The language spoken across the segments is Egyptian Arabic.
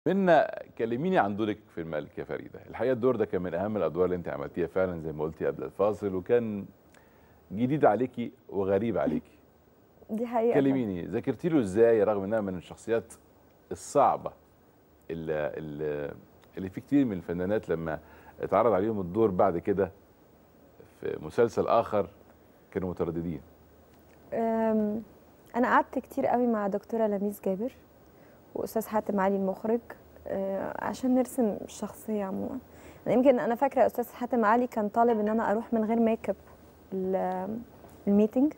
منا كلميني عن دورك في الملك يا فريده الحقيقه الدور ده كان من اهم الادوار اللي انت عملتيها فعلا زي ما قلتي قبل الفاصل وكان جديد عليكي وغريب عليكي دي حقيقة كلميني ذاكرتي له ازاي رغم انها من الشخصيات الصعبه اللي, اللي, اللي في كتير من الفنانات لما اتعرض عليهم الدور بعد كده في مسلسل اخر كانوا مترددين أم، انا قعدت كتير قوي مع دكتوره لميس جابر واستاذ حاتم علي المخرج أه، عشان نرسم الشخصيه عموما أنا يمكن انا فاكره استاذ حاتم علي كان طالب ان انا اروح من غير ميك اب ال- الميتنج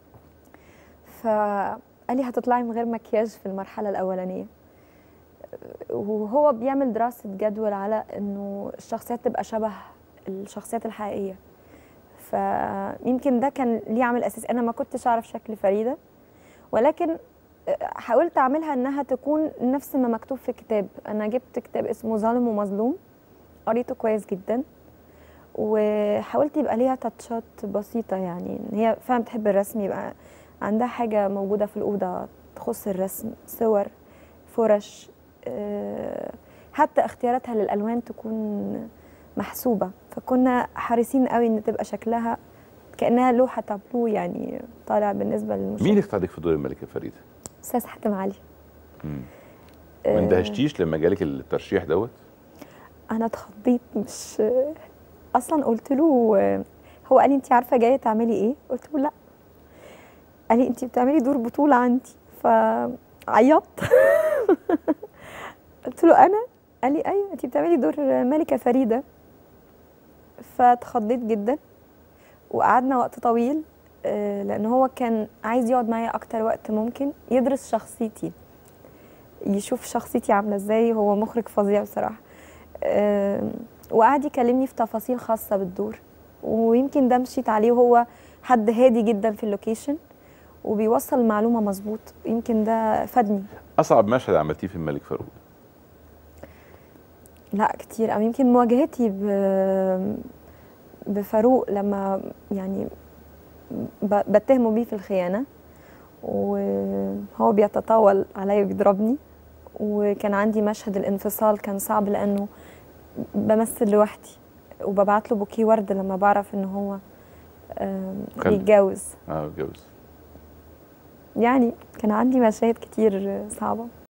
فقال لي هتطلعي من غير مكياج في المرحله الاولانيه وهو بيعمل دراسه جدول على انه الشخصيات تبقى شبه الشخصيات الحقيقيه فيمكن ده كان ليه عامل اساسي انا ما كنتش اعرف شكل فريده ولكن حاولت اعملها انها تكون نفس ما مكتوب في كتاب انا جبت كتاب اسمه ظالم ومظلوم قريته كويس جدا وحاولت يبقى ليها تاتشات بسيطه يعني ان هي فعلا بتحب الرسم يبقى عندها حاجه موجوده في الاوضه تخص الرسم صور فرش أه، حتى اختياراتها للالوان تكون محسوبه فكنا حريصين قوي ان تبقى شكلها كانها لوحه تابلو يعني طالع بالنسبه للمشاهد مين اختارك في دور الملكه فريده؟ استاذ حاتم علي مم. آه، ما اندهشتيش لما جالك الترشيح دوت؟ انا اتخضيت مش اصلا قلت له هو قال لي انت عارفه جايه تعملي ايه قلت له لا قال لي انت بتعملي دور بطوله عندي فعيطت قلت له انا قال لي ايوه انت بتعملي دور ملكه فريده فاتخضيت جدا وقعدنا وقت طويل آه، لان هو كان عايز يقعد معايا اكتر وقت ممكن يدرس شخصيتي يشوف شخصيتي عامله ازاي هو مخرج فظيع بصراحه آم، وقعد يكلمني في تفاصيل خاصه بالدور ويمكن ده مشيت عليه وهو حد هادي جدا في اللوكيشن وبيوصل المعلومه مظبوط يمكن ده فادني اصعب مشهد عملتيه في الملك فاروق لا كتير او يمكن مواجهتي ب بفاروق لما يعني ب- بتهمه بيه في الخيانه وهو بيتطاول عليا وبيضربني وكان عندي مشهد الانفصال كان صعب لانه بمثل لوحدي وببعت له بوكيه ورد لما بعرف ان هو آم، خلف. بيتجوز اه اتجوز يعني كان عندي مشاهد كتير صعبه